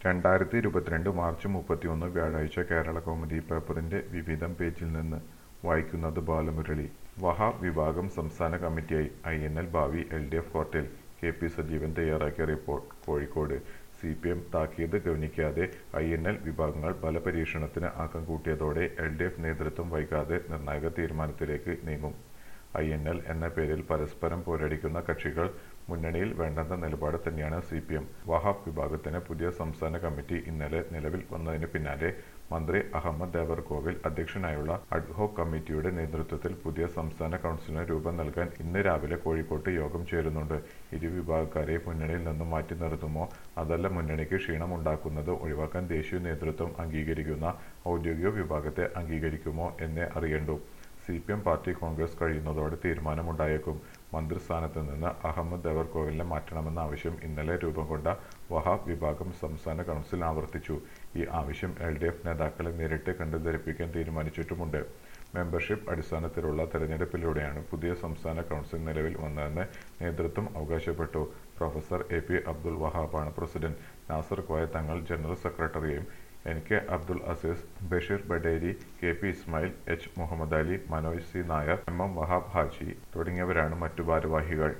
രണ്ടായിരത്തി ഇരുപത്തിരണ്ട് മാർച്ച് മുപ്പത്തിയൊന്ന് വ്യാഴാഴ്ച കേരള കൗമുദി പേപ്പറിന്റെ വിവിധം പേജിൽ നിന്ന് വായിക്കുന്നത് ബാലമുരളി വഹാബ് വിഭാഗം സംസ്ഥാന കമ്മിറ്റിയായി ഐ എൻ എൽ ഭാവി എൽ ഡി എഫ് കോർട്ടിൽ കെ പി സജീവൻ തയ്യാറാക്കിയ report Kozhikode C P M താക്കീത് ഗൗനിക്കാതെ ഐ എൻ എൽ വിഭാഗങ്ങൾ ബലപരീക്ഷണത്തിന് ആക്കം കൂട്ടിയതോടെ എൽ ഡി എഫ് നേതൃത്വം വൈകാതെ നിർണായക തീരുമാനത്തിലേക്ക് നീങ്ങും ഐ എൻ എൽ എന്ന പേരിൽ പരസ്പരം പോരടിക്കുന്ന കക്ഷികൾ മുന്നണിയിൽ വേണ്ടെന്ന നിലപാട് തന്നെയാണ് സി പി എം വഹാബ് വിഭാഗത്തിന് പുതിയ സംസ്ഥാന കമ്മിറ്റി ഇന്നലെ നിലവിൽ വന്നതിന് പിന്നാലെ മന്ത്രി അഹമ്മദ് ദേവർകോവിൽ അധ്യക്ഷനായുള്ള അഡ്ഹോക് കമ്മിറ്റിയുടെ നേതൃത്വത്തിൽ പുതിയ സംസ്ഥാന കൗൺസിലിന് രൂപം നൽകാൻ ഇന്ന് രാവിലെ കോഴിക്കോട്ട് യോഗം ചേരുന്നുണ്ട് ഇരു വിഭാഗക്കാരെ മുന്നണിയിൽ നിന്നും മാറ്റി നിർത്തുമോ അതല്ല മുന്നണിക്ക് ക്ഷീണമുണ്ടാക്കുന്നത് ഒഴിവാക്കാൻ ദേശീയ നേതൃത്വം അംഗീകരിക്കുന്ന ഔദ്യോഗിക വിഭാഗത്തെ അംഗീകരിക്കുമോ എന്നേ അറിയണ്ടൂ C P M party congress കഴിയുന്നതോടെ തീരുമാനമുണ്ടായേക്കും മന്ത്രിസ്ഥാനത്ത് നിന്ന് അഹമ്മദ് ദേവർകോവിലിനെ മാറ്റണമെന്ന ആവശ്യം ഇന്നലെ രൂപം കൊണ്ട വഹാബ് വിഭാഗം സംസ്ഥാന കൗൺസിൽ ആവർത്തിച്ചു ഈ ആവശ്യം എൽ ഡി എഫ് നേതാക്കളെ നേരിട്ട് കണ്ട് ധരിപ്പിക്കാൻ തീരുമാനിച്ചിട്ടുമുണ്ട് മെമ്പർഷിപ്പ് അടിസ്ഥാനത്തിലുള്ള തെരഞ്ഞെടുപ്പിലൂടെയാണ് പുതിയ സംസ്ഥാന കൗൺസിൽ നിലവിൽ വന്നതെന്ന് നേതൃത്വം അവകാശപ്പെട്ടു പ്രൊഫസർ എ പി അബ്ദുൽ വഹാബാണ് പ്രസിഡന്റ് നാസർ കോയ തങ്ങൾ ജനറൽ സെക്രട്ടറിയും N K Abdul Azeez Basheer Baderi K P Ismail H Muhammad Ali Manoj C Nair M M Wahab Haji തുടങ്ങിയവരാണ് മറ്റു ഭാരവാഹികൾ